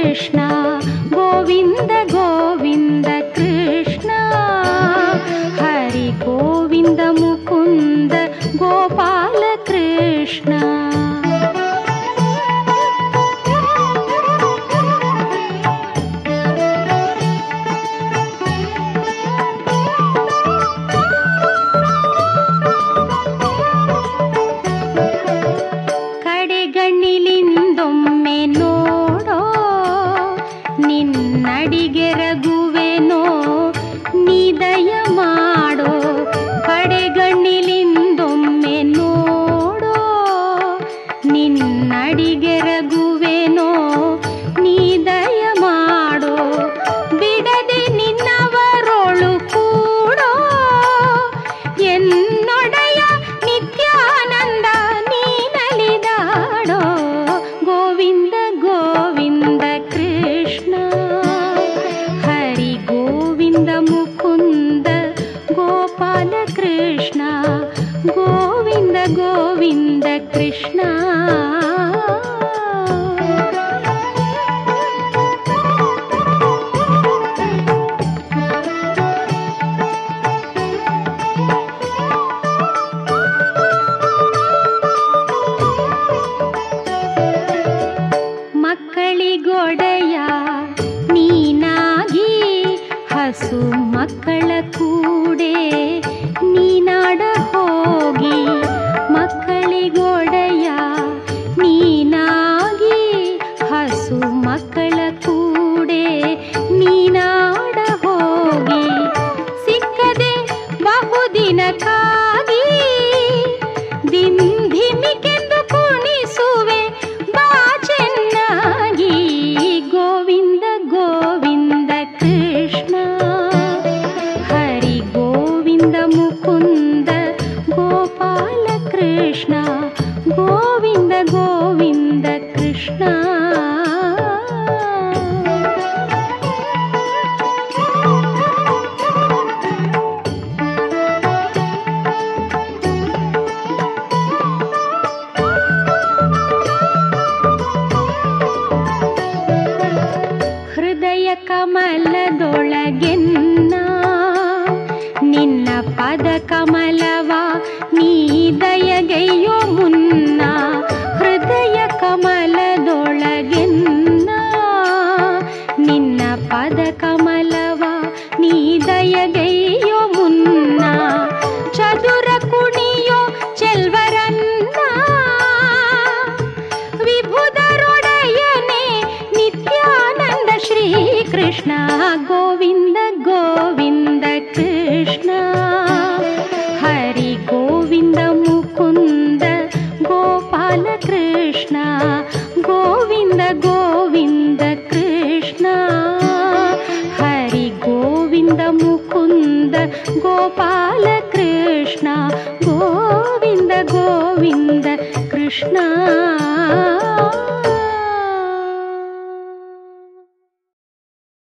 ಕೃಷ್ಣ ಗೋವಿಂದ ಗೋವಿಂದ ಕೃಷ್ಣ ಹರಿ ಗೋವಿಂದ ಮುಕುಂದ ಗೋಪಾಲ ಕೃಷ್ಣ ಕಡೆಗಣ್ಣಿಲಿಂದೊಮ್ಮೆ ನೋಡೋ ನಿನ್ನಡಿಗೆರಗುವೆನೋ ನಿದಯ ಮಾಡೋ ಕಡೆಗಣ್ಣಿಲಿಂದೊಮ್ಮೆ ನೋಡೋ ನಿನ್ನಡಿಗೆರಗುವೆನೋ ನಿದಯ ಮಾಡೋ ಬಿಡದೆ ನಿನ್ನವರೊಳು ಕೂಡೋ ಎನ್ನೊಡೆಯ ನಿತ್ಯಾನಂದ ನೀನಲಿದಾಡೋ ಗೋವಿಂದ ಗೋವಿಂದ ಕೃಷ್ಣ ಹರಿ ಗೋವಿಂದ ಮುಕುಂದ ಗೋಪಾಲ ಕೃಷ್ಣ ಗೋವಿಂದ ಗೋವಿಂದ ಕೃಷ್ಣ ಮಕ್ಕಳಿಗೊಡೆಯ ನೀನಾಗಿ ಹಸು ಮಕ್ಕಳ ಕೂಡೆ ನೀನಾಡ ಹೋಗಿ ಮಕ್ಕಳಿಗೊಡೆಯ ನೀನಾಗಿ ಹಸು ಮಕ್ಕಳ ಕೂಡೆ ನೀನಾಡ ಹೋಗಿ ಸಿಕ್ಕದೆ ಬಹುದಿನಕ್ಕಾಗಿ ದಿಂಧಿಮಿಕೆಂದು ಕುಣಿಸುವೆ ಬಾ ಚೆನ್ನಾಗಿ ಗೋವಿಂದ ಗೋವಿಂದ ಕೃಷ್ಣ ಹರಿ ಗೋವಿಂದ ಮುಕುಂದ ಗೋಪಾಲ ಕೃಷ್ಣ ಗೋವಿಂದ ಗೋವಿಂದ ಕೃಷ್ಣ ಹೃದಯ ಕಮಲದೊಳಗೆನ್ನ ನಿನ್ನ ಪದ ಕಮಲವ ನೀ ದಯಗೈಯೋ ಮುನ್ನ ಹೃದಯ ಕಮಲದೊಳಗೆನ್ನ ನಿನ್ನ ಪದ ಕಮಲವ ನೀ ದಯಗೈಯೋ ಮುನ್ನ ಚದುರ ಕುಣಿಯೋ ಚೆಲ್ವರನ್ನ ವಿಭುದರೊಡೆಯನೆ ನಿತ್ಯಾನಂದ ಶ್ರೀ ಕೃಷ್ಣ ಗೋವಿಂದ ಗೋವಿಂದ ಕೃಷ್ಣ ಹರಿ ಗೋವಿಂದ ಮುಕುಂದ ಗೋಪಾಲ ಕೃಷ್ಣ ಗೋವಿಂದ ಗೋವಿಂದ ಕೃಷ್ಣ ಹರಿ ಗೋವಿಂದ ಮುಕುಂದ ಗೋಪಾಲ ಕೃಷ್ಣ ಗೋವಿಂದ ಗೋವಿಂದ ಕೃಷ್ಣ